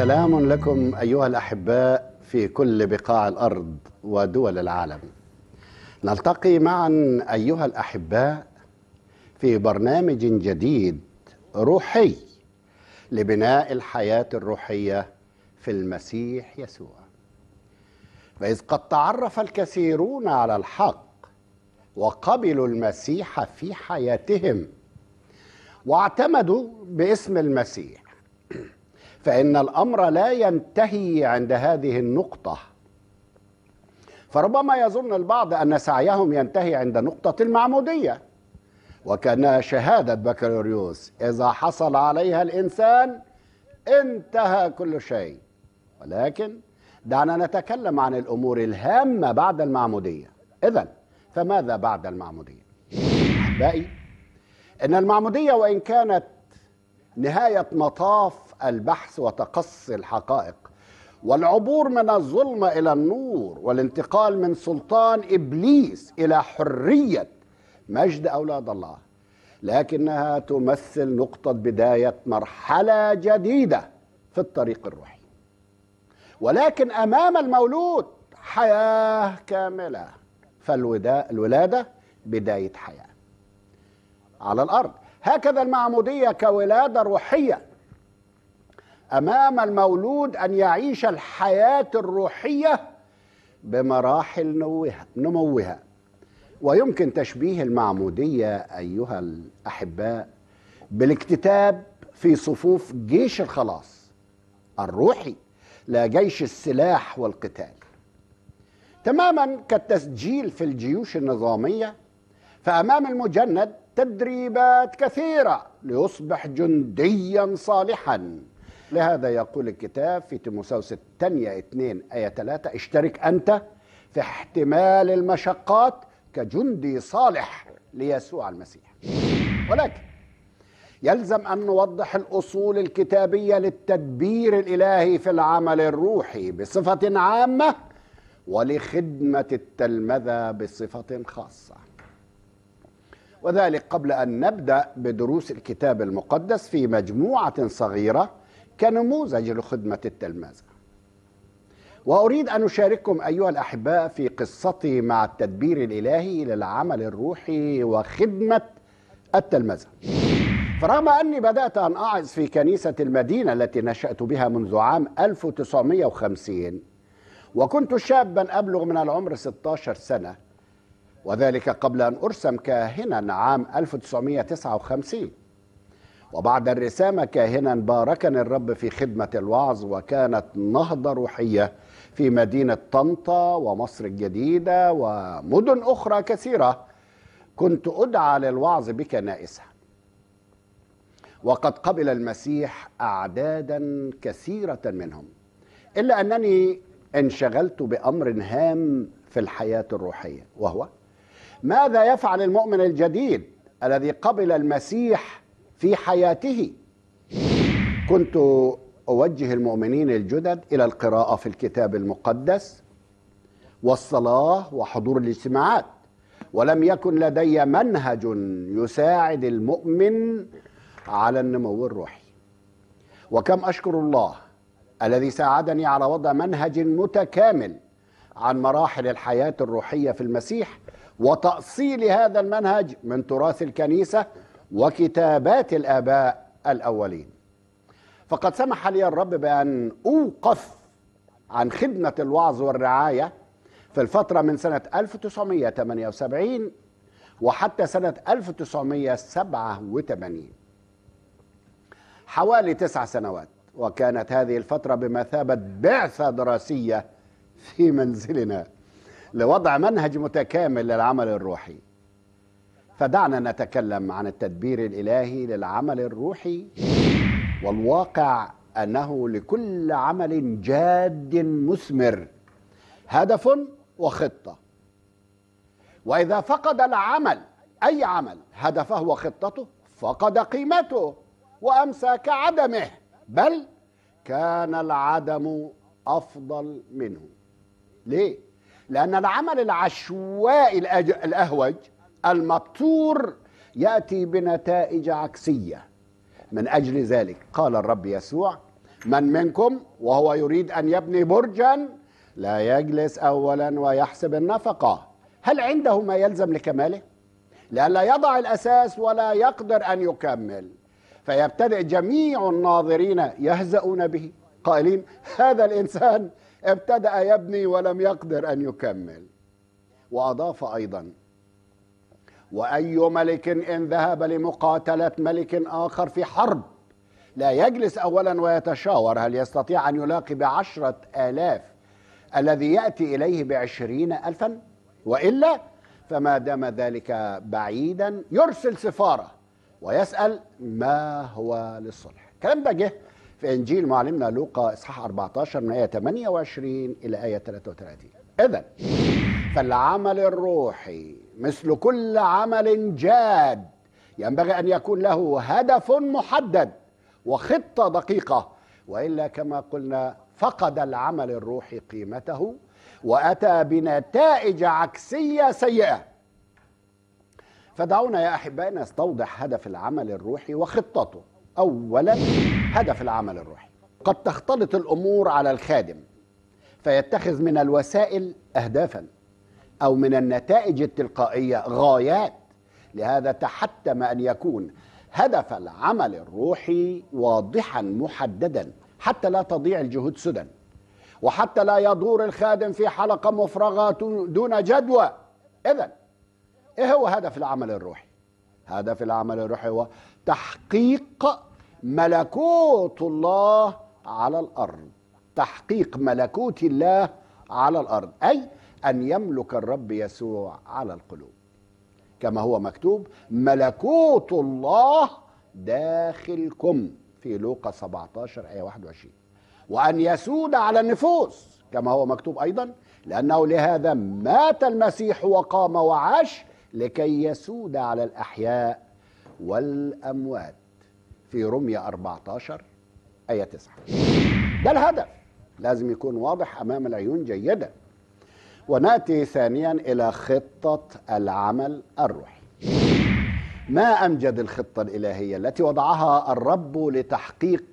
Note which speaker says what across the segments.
Speaker 1: سلام لكم ايها الاحباء في كل بقاع الارض ودول العالم نلتقي معا ايها الاحباء في برنامج جديد روحي لبناء الحياه الروحيه في المسيح يسوع فاذ قد تعرف الكثيرون على الحق وقبلوا المسيح في حياتهم واعتمدوا باسم المسيح فان الامر لا ينتهي عند هذه النقطه فربما يظن البعض ان سعيهم ينتهي عند نقطه المعموديه وكانها شهاده بكالوريوس اذا حصل عليها الانسان انتهى كل شيء ولكن دعنا نتكلم عن الامور الهامه بعد المعموديه اذا فماذا بعد المعموديه احبائي ان المعموديه وان كانت نهايه مطاف البحث وتقصي الحقائق والعبور من الظلمه الى النور والانتقال من سلطان ابليس الى حريه مجد اولاد الله لكنها تمثل نقطه بدايه مرحله جديده في الطريق الروحي ولكن امام المولود حياه كامله فالولاده بدايه حياه على الارض هكذا المعموديه كولاده روحيه امام المولود ان يعيش الحياه الروحيه بمراحل نوها نموها ويمكن تشبيه المعموديه ايها الاحباء بالاكتتاب في صفوف جيش الخلاص الروحي لا جيش السلاح والقتال تماما كالتسجيل في الجيوش النظاميه فامام المجند تدريبات كثيره ليصبح جنديا صالحا لهذا يقول الكتاب في تيموثاوس الثانية 2 آية 3 اشترك أنت في احتمال المشقات كجندي صالح ليسوع المسيح ولكن يلزم أن نوضح الأصول الكتابية للتدبير الإلهي في العمل الروحي بصفة عامة ولخدمة التلمذة بصفة خاصة وذلك قبل أن نبدأ بدروس الكتاب المقدس في مجموعة صغيرة كنموذج لخدمة التلمذة وأريد أن أشارككم أيها الأحباء في قصتي مع التدبير الإلهي للعمل الروحي وخدمة التلمذة فرغم أني بدأت أن أعظ في كنيسة المدينة التي نشأت بها منذ عام 1950 وكنت شابا أبلغ من العمر 16 سنة وذلك قبل أن أرسم كاهنا عام 1959 وبعد الرسامة كاهنا باركني الرب في خدمة الوعظ وكانت نهضة روحية في مدينة طنطا ومصر الجديدة ومدن أخرى كثيرة كنت أدعى للوعظ بكنائسها وقد قبل المسيح أعدادا كثيرة منهم إلا أنني انشغلت بأمر هام في الحياة الروحية وهو ماذا يفعل المؤمن الجديد الذي قبل المسيح في حياته كنت اوجه المؤمنين الجدد الى القراءه في الكتاب المقدس والصلاه وحضور الاجتماعات ولم يكن لدي منهج يساعد المؤمن على النمو الروحي وكم اشكر الله الذي ساعدني على وضع منهج متكامل عن مراحل الحياه الروحيه في المسيح وتاصيل هذا المنهج من تراث الكنيسه وكتابات الاباء الاولين فقد سمح لي الرب بان اوقف عن خدمه الوعظ والرعايه في الفتره من سنه 1978 وحتى سنه 1987 حوالي تسع سنوات وكانت هذه الفتره بمثابه بعثه دراسيه في منزلنا لوضع منهج متكامل للعمل الروحي فدعنا نتكلم عن التدبير الالهي للعمل الروحي والواقع انه لكل عمل جاد مثمر هدف وخطه واذا فقد العمل اي عمل هدفه وخطته فقد قيمته وامسى كعدمه بل كان العدم افضل منه ليه لان العمل العشوائي الاهوج المبتور ياتي بنتائج عكسيه من اجل ذلك قال الرب يسوع من منكم وهو يريد ان يبني برجا لا يجلس اولا ويحسب النفقه هل عنده ما يلزم لكماله لئلا يضع الاساس ولا يقدر ان يكمل فيبتدئ جميع الناظرين يهزؤون به قائلين هذا الانسان ابتدا يبني ولم يقدر ان يكمل واضاف ايضا واي ملك ان ذهب لمقاتله ملك اخر في حرب لا يجلس اولا ويتشاور هل يستطيع ان يلاقي بعشره الاف الذي ياتي اليه بعشرين الفا والا فما دام ذلك بعيدا يرسل سفاره ويسال ما هو للصلح الكلام ده جه في انجيل معلمنا لوقا اصحاح 14 من ايه 28 الى ايه 33 اذا فالعمل الروحي مثل كل عمل جاد ينبغي ان يكون له هدف محدد وخطه دقيقه والا كما قلنا فقد العمل الروحي قيمته واتى بنتائج عكسيه سيئه فدعونا يا احبائي نستوضح هدف العمل الروحي وخطته اولا هدف العمل الروحي قد تختلط الامور على الخادم فيتخذ من الوسائل اهدافا او من النتائج التلقائيه غايات لهذا تحتم ان يكون هدف العمل الروحي واضحا محددا حتى لا تضيع الجهود سدى وحتى لا يدور الخادم في حلقه مفرغه دون جدوى اذا ايه هو هدف العمل الروحي هدف العمل الروحي هو تحقيق ملكوت الله على الارض تحقيق ملكوت الله على الارض اي ان يملك الرب يسوع على القلوب كما هو مكتوب ملكوت الله داخلكم في لوقا 17 ايه 21 وان يسود على النفوس كما هو مكتوب ايضا لانه لهذا مات المسيح وقام وعاش لكي يسود على الاحياء والاموات في رمية 14 آية 9 ده الهدف لازم يكون واضح أمام العيون جيدا ونأتي ثانيا إلى خطة العمل الروحي ما أمجد الخطة الإلهية التي وضعها الرب لتحقيق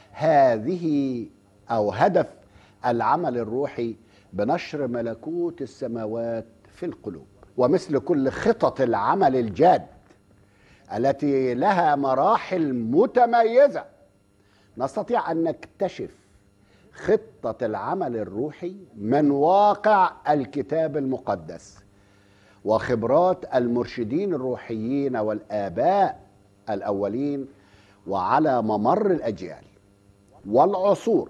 Speaker 1: هذه أو هدف العمل الروحي بنشر ملكوت السماوات في القلوب ومثل كل خطط العمل الجاد التي لها مراحل متميزه نستطيع ان نكتشف خطه العمل الروحي من واقع الكتاب المقدس وخبرات المرشدين الروحيين والاباء الاولين وعلى ممر الاجيال والعصور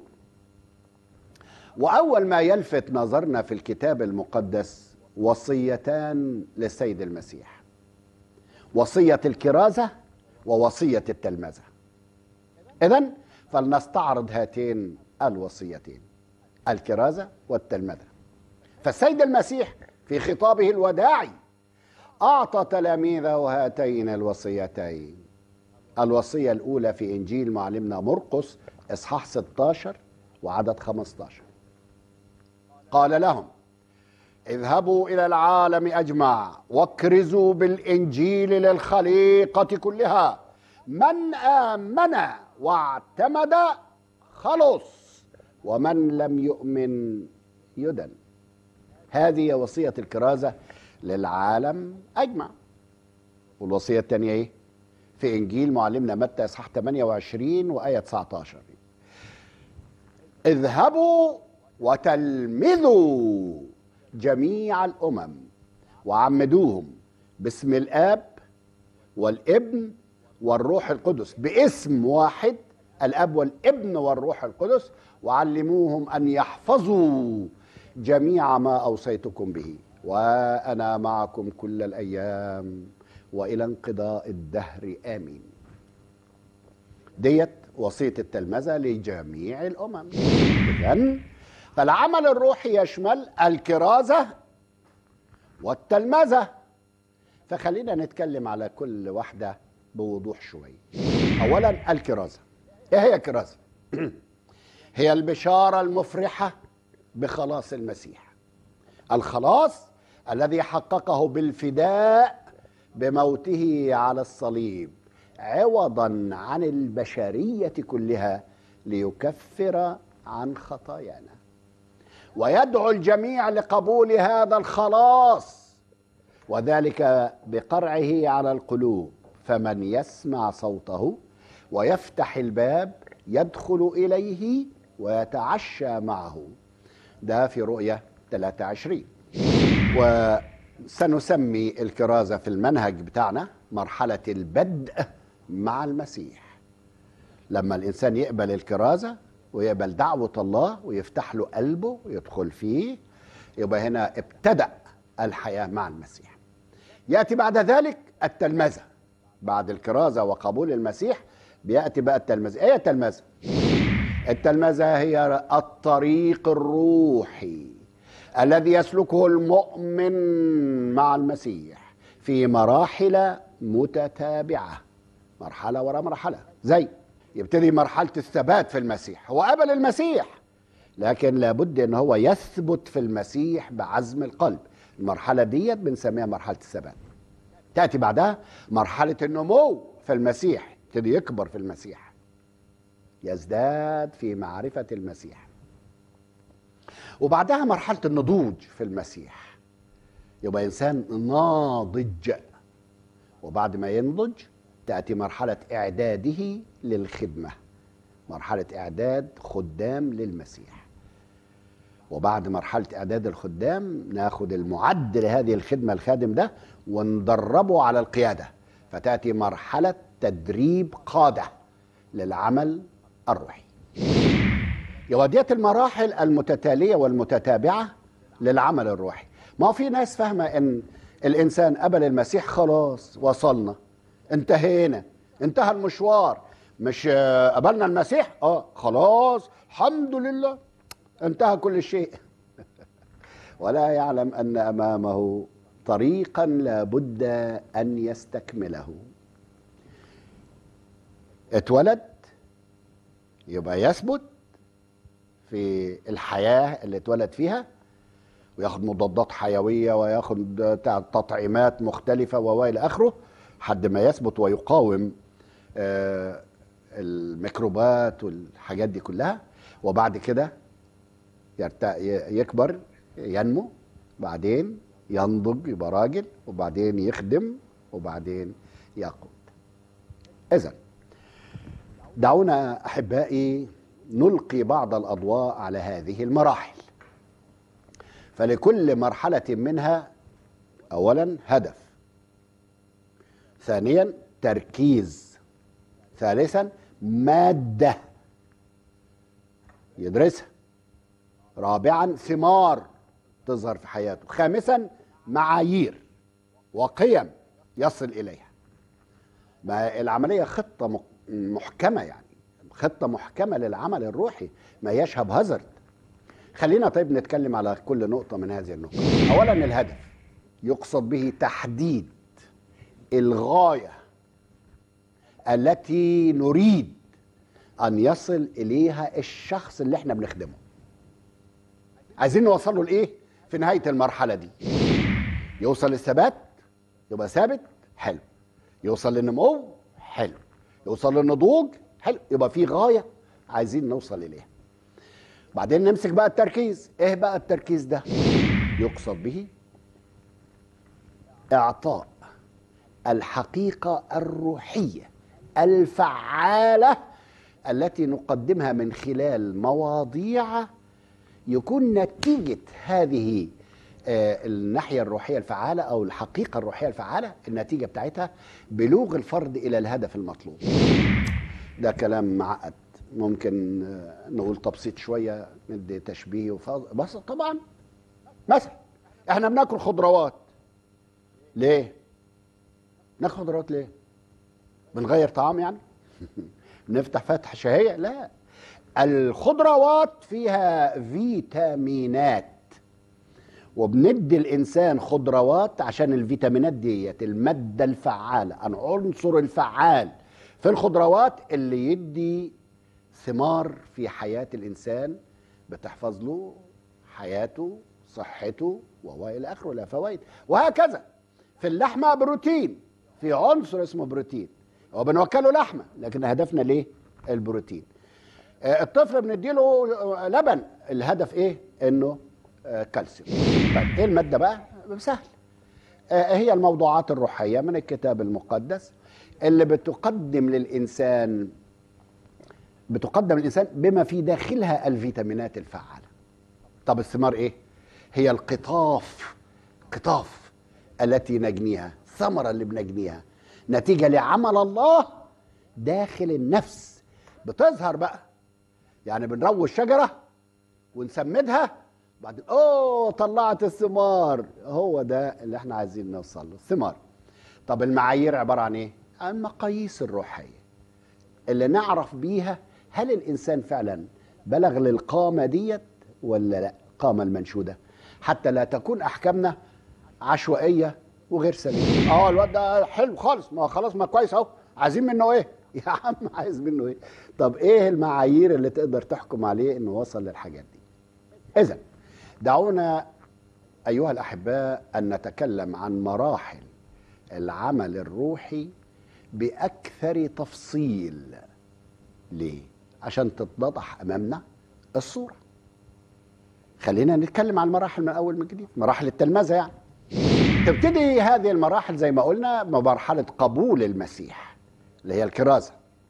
Speaker 1: واول ما يلفت نظرنا في الكتاب المقدس وصيتان للسيد المسيح وصيه الكرازه ووصيه التلمذه اذا فلنستعرض هاتين الوصيتين الكرازه والتلمذه فالسيد المسيح في خطابه الوداعي اعطى تلاميذه هاتين الوصيتين الوصيه الاولى في انجيل معلمنا مرقس اصحاح 16 وعدد 15 قال لهم اذهبوا الى العالم اجمع واكرزوا بالانجيل للخليقه كلها من امن واعتمد خلص ومن لم يؤمن يدن هذه وصيه الكرازه للعالم اجمع والوصيه الثانيه ايه في انجيل معلمنا متى اصحاح 28 وايه 19 اذهبوا وتلمذوا جميع الامم وعمدوهم باسم الاب والابن والروح القدس باسم واحد الاب والابن والروح القدس وعلموهم ان يحفظوا جميع ما اوصيتكم به وانا معكم كل الايام والى انقضاء الدهر امين ديت وصيه التلمذه لجميع الامم اذا فالعمل الروحي يشمل الكرازه والتلمذه فخلينا نتكلم على كل واحده بوضوح شويه اولا الكرازه ايه هي الكرازه هي البشاره المفرحه بخلاص المسيح الخلاص الذي حققه بالفداء بموته على الصليب عوضا عن البشريه كلها ليكفر عن خطايانا ويدعو الجميع لقبول هذا الخلاص وذلك بقرعه على القلوب فمن يسمع صوته ويفتح الباب يدخل اليه ويتعشى معه ده في رؤيه 23 وسنسمي الكرازه في المنهج بتاعنا مرحله البدء مع المسيح لما الانسان يقبل الكرازه ويقبل دعوه الله ويفتح له قلبه ويدخل فيه يبقى هنا ابتدأ الحياه مع المسيح ياتي بعد ذلك التلمذه بعد الكرازه وقبول المسيح بياتي بقى التلمذه ايه التلمذه التلمذه هي الطريق الروحي الذي يسلكه المؤمن مع المسيح في مراحل متتابعه مرحله ورا مرحله زي يبتدي مرحله الثبات في المسيح هو قبل المسيح لكن لابد ان هو يثبت في المسيح بعزم القلب المرحله ديت بنسميها مرحله الثبات تاتي بعدها مرحله النمو في المسيح يبتدي يكبر في المسيح يزداد في معرفه المسيح وبعدها مرحله النضوج في المسيح يبقى انسان ناضج وبعد ما ينضج تاتي مرحله اعداده للخدمه مرحله اعداد خدام للمسيح وبعد مرحله اعداد الخدام ناخد المعد لهذه الخدمه الخادم ده وندربه على القياده فتاتي مرحله تدريب قاده للعمل الروحي يبقى ديت المراحل المتتاليه والمتتابعه للعمل الروحي ما في ناس فاهمه ان الانسان قبل المسيح خلاص وصلنا انتهينا انتهى المشوار مش قبلنا المسيح اه خلاص الحمد لله انتهى كل شيء ولا يعلم ان امامه طريقا لابد ان يستكمله اتولد يبقى يثبت في الحياه اللي اتولد فيها وياخد مضادات حيويه وياخد تطعيمات مختلفه والى اخره حد ما يثبت ويقاوم آه الميكروبات والحاجات دي كلها وبعد كده يكبر ينمو بعدين ينضج يبقى راجل وبعدين يخدم وبعدين يقود اذا دعونا احبائي نلقي بعض الاضواء على هذه المراحل فلكل مرحله منها اولا هدف ثانيا تركيز ثالثا ماده يدرسها رابعا ثمار تظهر في حياته خامسا معايير وقيم يصل اليها ما العمليه خطه محكمه يعني خطه محكمه للعمل الروحي ما هياش هازارد خلينا طيب نتكلم على كل نقطه من هذه النقط اولا الهدف يقصد به تحديد الغايه التي نريد ان يصل اليها الشخص اللي احنا بنخدمه عايزين نوصل له لايه في نهايه المرحله دي يوصل للثبات يبقى ثابت حلو يوصل للنمو حلو يوصل للنضوج حلو يبقى في غايه عايزين نوصل اليها بعدين نمسك بقى التركيز ايه بقى التركيز ده يقصد به اعطاء الحقيقه الروحيه الفعاله التي نقدمها من خلال مواضيع يكون نتيجه هذه الناحيه الروحيه الفعاله او الحقيقه الروحيه الفعاله النتيجه بتاعتها بلوغ الفرد الى الهدف المطلوب ده كلام معقد ممكن نقول تبسيط شويه ندي تشبيه وفاظ بس طبعا مثلا احنا بناكل خضروات ليه ناكل خضروات ليه بنغير طعام يعني بنفتح فتح شهيه لا الخضروات فيها فيتامينات وبندي الانسان خضروات عشان الفيتامينات ديت الماده الفعاله العنصر الفعال في الخضروات اللي يدي ثمار في حياه الانسان بتحفظ له حياته صحته وهو الى اخره لها فوائد وهكذا في اللحمه بروتين في عنصر اسمه بروتين هو بنوكله لحمه لكن هدفنا ليه البروتين آه، الطفل بنديله آه، لبن الهدف ايه انه آه، كالسيوم طيب ايه الماده بقى سهل آه، هي الموضوعات الروحيه من الكتاب المقدس اللي بتقدم للانسان بتقدم للانسان بما في داخلها الفيتامينات الفعاله طب الثمار ايه هي القطاف قطاف التي نجنيها الثمره اللي بنجنيها نتيجه لعمل الله داخل النفس بتظهر بقى يعني بنروي الشجره ونسمدها بعدين اوه طلعت الثمار هو ده اللي احنا عايزين نوصل له الثمار طب المعايير عباره عن ايه عن مقاييس الروحيه اللي نعرف بيها هل الانسان فعلا بلغ للقامه ديت ولا لا قامه المنشوده حتى لا تكون احكامنا عشوائيه وغير سليمه اه الواد ده حلو خالص ما هو خلاص ما كويس اهو عايزين منه ايه يا عم عايز منه ايه طب ايه المعايير اللي تقدر تحكم عليه انه وصل للحاجات دي اذا دعونا ايها الاحباء ان نتكلم عن مراحل العمل الروحي باكثر تفصيل ليه عشان تتضح امامنا الصوره خلينا نتكلم عن المراحل من اول من جديد مراحل التلمذه يعني تبتدي هذه المراحل زي ما قلنا بمرحله قبول المسيح اللي هي الكرازه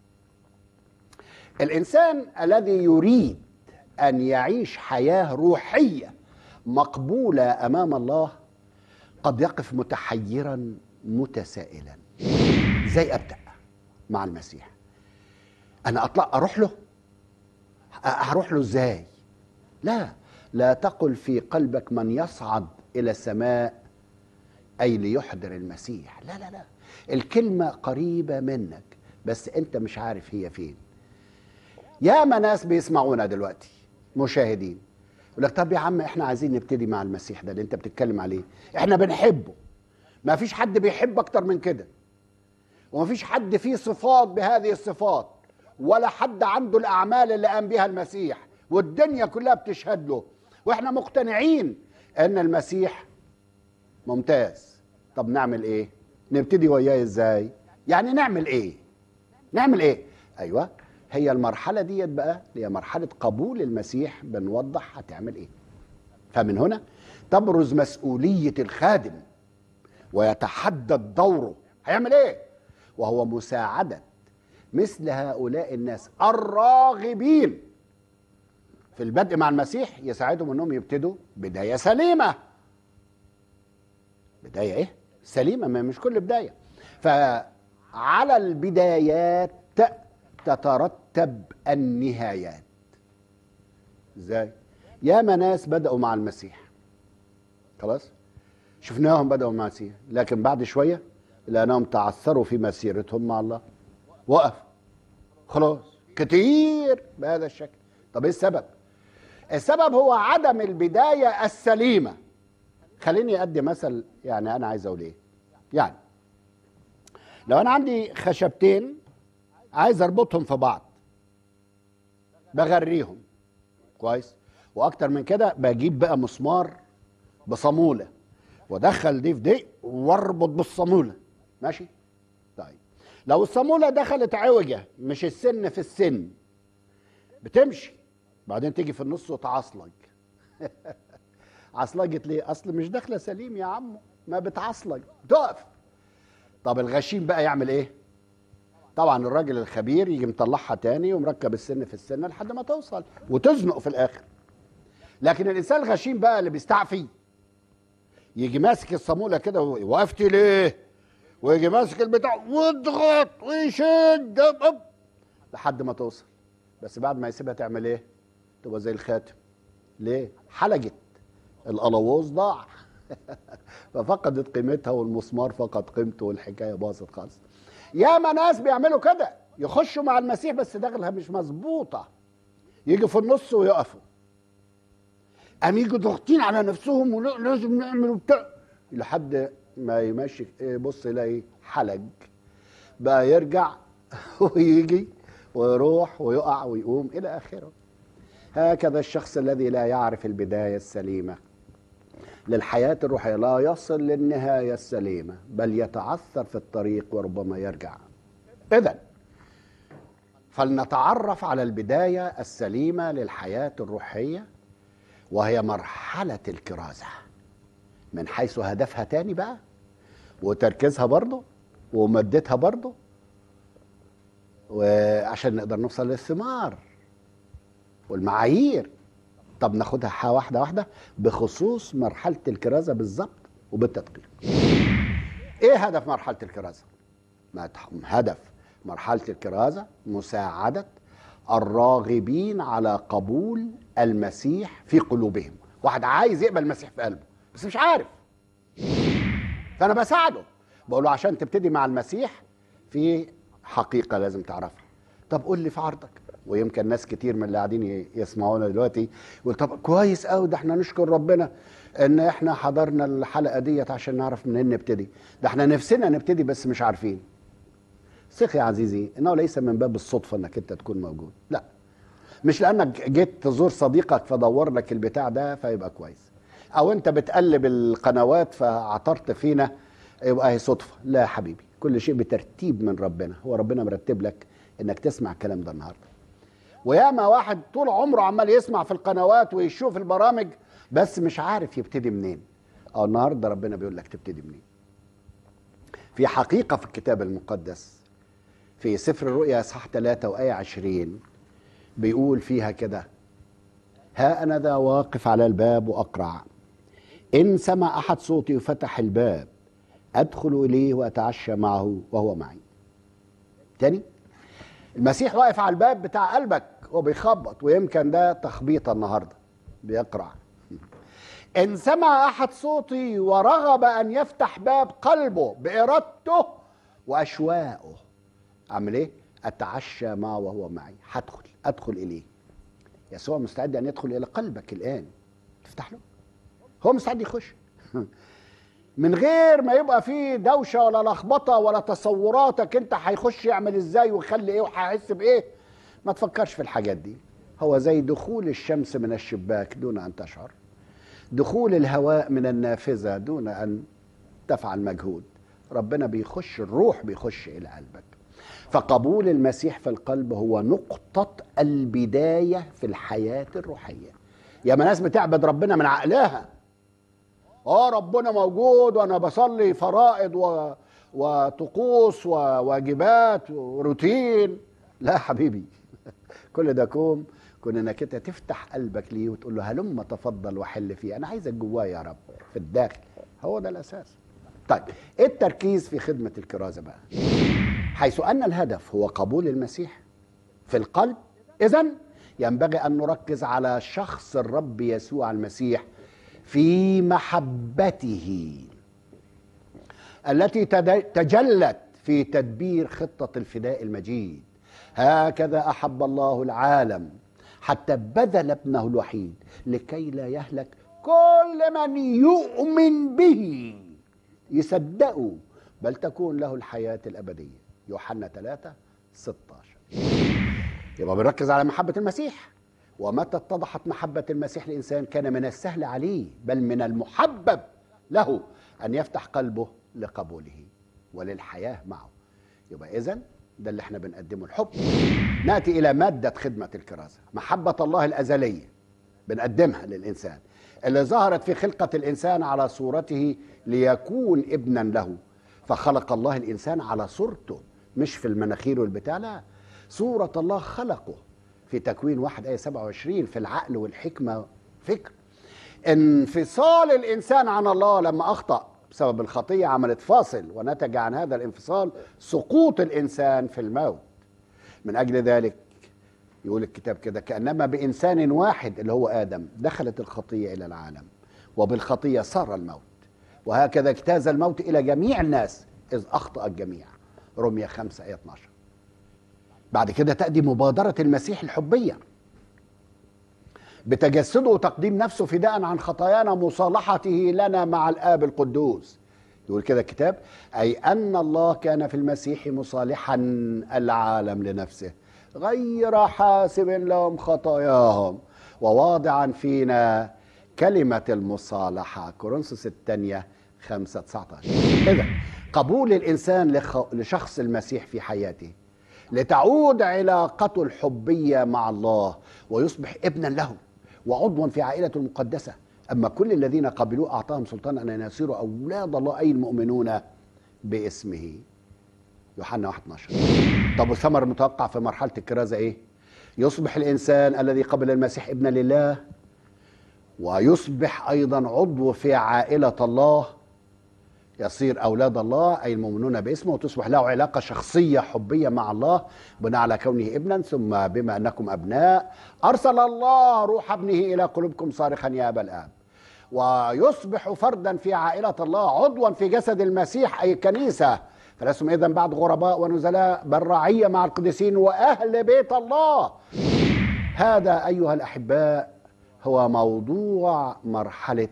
Speaker 1: الانسان الذي يريد ان يعيش حياه روحيه مقبوله امام الله قد يقف متحيرا متسائلا ازاي ابدا مع المسيح انا اطلع اروح له أ- هروح له ازاي لا لا تقل في قلبك من يصعد الى السماء اي ليحضر المسيح لا لا لا الكلمه قريبه منك بس انت مش عارف هي فين ياما ناس بيسمعونا دلوقتي مشاهدين يقول لك طب يا عم احنا عايزين نبتدي مع المسيح ده اللي انت بتتكلم عليه احنا بنحبه ما فيش حد بيحب اكتر من كده وما فيش حد فيه صفات بهذه الصفات ولا حد عنده الاعمال اللي قام بها المسيح والدنيا كلها بتشهد له واحنا مقتنعين ان المسيح ممتاز طب نعمل ايه نبتدي وياه ازاي يعني نعمل ايه نعمل ايه ايوه هي المرحله ديت بقى اللي هي مرحله قبول المسيح بنوضح هتعمل ايه فمن هنا تبرز مسؤوليه الخادم ويتحدد دوره هيعمل ايه وهو مساعده مثل هؤلاء الناس الراغبين في البدء مع المسيح يساعدهم انهم يبتدوا بدايه سليمه بدايه ايه سليمه ما مش كل بدايه فعلى البدايات تترتب النهايات ازاي ياما ناس بداوا مع المسيح خلاص شفناهم بداوا مع المسيح لكن بعد شويه لانهم تعثروا في مسيرتهم مع الله وقف خلاص كتير بهذا الشكل طب ايه السبب السبب هو عدم البدايه السليمه خليني ادي مثل يعني انا عايز اقول ايه يعني لو انا عندي خشبتين عايز اربطهم في بعض بغريهم كويس واكتر من كده بجيب بقى مسمار بصاموله وادخل دي في دي واربط بالصاموله ماشي طيب لو الصاموله دخلت عوجه مش السن في السن بتمشي بعدين تيجي في النص وتعصلج عصلجت ليه اصل مش داخله سليم يا عمو ما بتعصلج تقف طب الغشيم بقى يعمل ايه طبعا الراجل الخبير يجي مطلعها تاني ومركب السن في السن لحد ما توصل وتزنق في الاخر لكن الانسان الغشيم بقى اللي بيستعفي يجي ماسك الصاموله كده وقفت ليه ويجي ماسك البتاع واضغط ويشد أب أب لحد ما توصل بس بعد ما يسيبها تعمل ايه تبقى زي الخاتم ليه حلقت القلاووز ضاع ففقدت قيمتها والمسمار فقد قيمته والحكايه باظت خالص ياما ناس بيعملوا كده يخشوا مع المسيح بس دخلها مش مظبوطه يجي في النص ويقفوا قام يجوا ضاغطين على نفسهم ولازم نعمل وبتاع لحد ما يمشي يبص يلاقي حلق بقى يرجع ويجي ويروح ويقع ويقوم الى اخره هكذا الشخص الذي لا يعرف البدايه السليمه للحياه الروحيه لا يصل للنهايه السليمه بل يتعثر في الطريق وربما يرجع اذا فلنتعرف على البدايه السليمه للحياه الروحيه وهي مرحله الكرازه من حيث هدفها تاني بقى وتركيزها برضه ومادتها برضه وعشان نقدر نوصل للثمار والمعايير طب ناخدها واحده واحده بخصوص مرحله الكرازه بالظبط وبالتدقيق ايه هدف مرحله الكرازه هدف مرحله الكرازه مساعده الراغبين على قبول المسيح في قلوبهم واحد عايز يقبل المسيح في قلبه بس مش عارف فانا بساعده بقول له عشان تبتدي مع المسيح في حقيقه لازم تعرفها طب قول لي في عرضك ويمكن ناس كتير من اللي قاعدين يسمعونا دلوقتي يقول طب كويس قوي ده احنا نشكر ربنا ان احنا حضرنا الحلقه ديت عشان نعرف منين نبتدي ده احنا نفسنا نبتدي بس مش عارفين ثق يا عزيزي انه ليس من باب الصدفه انك انت تكون موجود لا مش لانك جيت تزور صديقك فدور لك البتاع ده فيبقى كويس او انت بتقلب القنوات فعثرت فينا يبقى هي صدفه لا يا حبيبي كل شيء بترتيب من ربنا هو ربنا مرتب لك انك تسمع الكلام ده النهارده وياما واحد طول عمره عمال يسمع في القنوات ويشوف البرامج بس مش عارف يبتدي منين اه النهارده ربنا بيقول لك تبتدي منين في حقيقة في الكتاب المقدس في سفر الرؤيا اصحاح 3 وآية 20 بيقول فيها كده ها أنا ذا واقف على الباب وأقرع إن سمع أحد صوتي وفتح الباب أدخل إليه وأتعشى معه وهو معي تاني المسيح واقف على الباب بتاع قلبك وبيخبط ويمكن ده تخبيط النهارده بيقرع إن سمع أحد صوتي ورغب أن يفتح باب قلبه بإرادته وأشواقه أعمل إيه؟ أتعشى معه وهو معي هدخل أدخل إليه يسوع مستعد أن يدخل إلى قلبك الآن تفتح له هو مستعد يخش من غير ما يبقى فيه دوشه ولا لخبطه ولا تصوراتك انت هيخش يعمل ازاي ويخلي ايه وهيحس بايه ما تفكرش في الحاجات دي هو زي دخول الشمس من الشباك دون ان تشعر دخول الهواء من النافذه دون ان تفعل مجهود ربنا بيخش الروح بيخش الى قلبك فقبول المسيح في القلب هو نقطه البدايه في الحياه الروحيه يا ناس بتعبد ربنا من عقلها اه ربنا موجود وانا بصلي فرائض و... وطقوس وواجبات وروتين لا حبيبي كل ده كوم كون انك انت تفتح قلبك ليه وتقول له هلم تفضل وحل فيه انا عايزك جوايا يا رب في الداخل هو ده الاساس طيب ايه التركيز في خدمه الكرازه بقى حيث ان الهدف هو قبول المسيح في القلب اذا ينبغي ان نركز على شخص الرب يسوع المسيح في محبته التي تجلت في تدبير خطه الفداء المجيد هكذا احب الله العالم حتى بذل ابنه الوحيد لكي لا يهلك كل من يؤمن به يصدقوا بل تكون له الحياه الابديه يوحنا 3 16 يبقى بنركز على محبه المسيح ومتى اتضحت محبة المسيح للإنسان كان من السهل عليه بل من المحبب له أن يفتح قلبه لقبوله وللحياة معه يبقى إذن ده اللي احنا بنقدمه الحب نأتي إلى مادة خدمة الكرازة محبة الله الأزلية بنقدمها للإنسان اللي ظهرت في خلقة الإنسان على صورته ليكون ابنا له فخلق الله الإنسان على صورته مش في المناخير والبتاع لا صورة الله خلقه في تكوين واحد آية 27 في العقل والحكمة فكر انفصال الإنسان عن الله لما أخطأ بسبب الخطية عملت فاصل ونتج عن هذا الانفصال سقوط الإنسان في الموت من أجل ذلك يقول الكتاب كده كأنما بإنسان واحد اللي هو آدم دخلت الخطية إلى العالم وبالخطية صار الموت وهكذا اجتاز الموت إلى جميع الناس إذ أخطأ الجميع رمية 5 آية 12 بعد كده تأتي مبادرة المسيح الحبية بتجسده وتقديم نفسه فداء عن خطايانا مصالحته لنا مع الآب القدوس يقول كده الكتاب أي أن الله كان في المسيح مصالحا العالم لنفسه غير حاسب لهم خطاياهم وواضعا فينا كلمة المصالحة كورنثوس الثانية 5 19 إذا قبول الإنسان لشخص المسيح في حياته لتعود علاقته الحبيه مع الله ويصبح ابنا له وعضوا في عائلته المقدسه اما كل الذين قبلوه اعطاهم سلطان ان يصيروا اولاد الله اي المؤمنون باسمه يوحنا 1 12 طب والثمر المتوقع في مرحله الكرازه ايه يصبح الانسان الذي قبل المسيح ابنا لله ويصبح ايضا عضو في عائله الله يصير اولاد الله اي المؤمنون باسمه وتصبح له علاقه شخصيه حبيه مع الله بناء على كونه ابنا ثم بما انكم ابناء ارسل الله روح ابنه الى قلوبكم صارخا يا ابا الاب ويصبح فردا في عائله الله عضوا في جسد المسيح اي الكنيسه فلستم اذا بعد غرباء ونزلاء بل رعيه مع القديسين واهل بيت الله هذا ايها الاحباء هو موضوع مرحله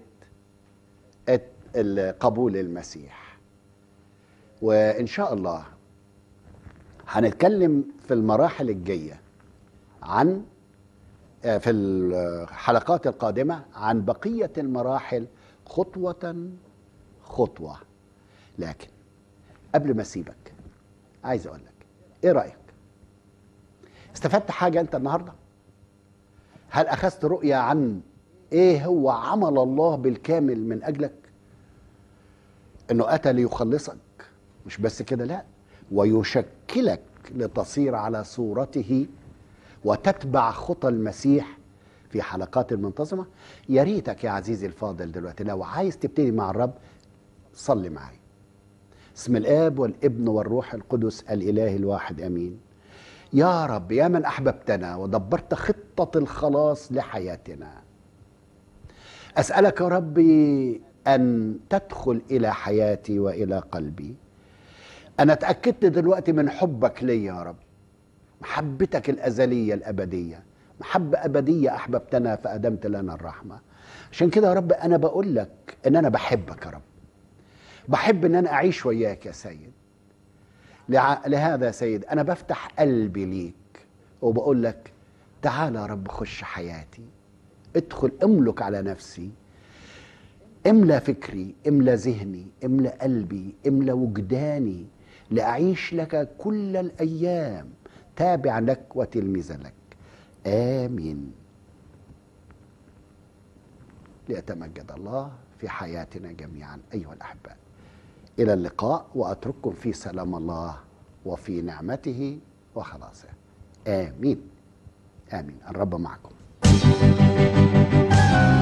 Speaker 1: قبول المسيح وان شاء الله هنتكلم في المراحل الجايه عن في الحلقات القادمه عن بقيه المراحل خطوه خطوه لكن قبل ما اسيبك عايز اقول لك ايه رايك استفدت حاجه انت النهارده هل اخذت رؤيه عن ايه هو عمل الله بالكامل من اجلك انه اتى ليخلصك مش بس كده لا ويشكلك لتصير على صورته وتتبع خطى المسيح في حلقات المنتظمة يا ريتك يا عزيزي الفاضل دلوقتي لو عايز تبتدي مع الرب صلي معي اسم الاب والابن والروح القدس الاله الواحد امين يا رب يا من احببتنا ودبرت خطه الخلاص لحياتنا اسالك يا ربي ان تدخل الى حياتي والى قلبي انا اتاكدت دلوقتي من حبك لي يا رب محبتك الازليه الابديه محبه ابديه احببتنا فادمت لنا الرحمه عشان كده يا رب انا بقول لك ان انا بحبك يا رب بحب ان انا اعيش وياك يا سيد لهذا يا سيد انا بفتح قلبي ليك وبقول لك تعالى يا رب خش حياتي ادخل املك على نفسي املى فكري املى ذهني املى قلبي املى وجداني لاعيش لك كل الايام تابعا لك وتلميذا لك امين ليتمجد الله في حياتنا جميعا ايها الاحباء الى اللقاء واترككم في سلام الله وفي نعمته وخلاصه امين امين الرب معكم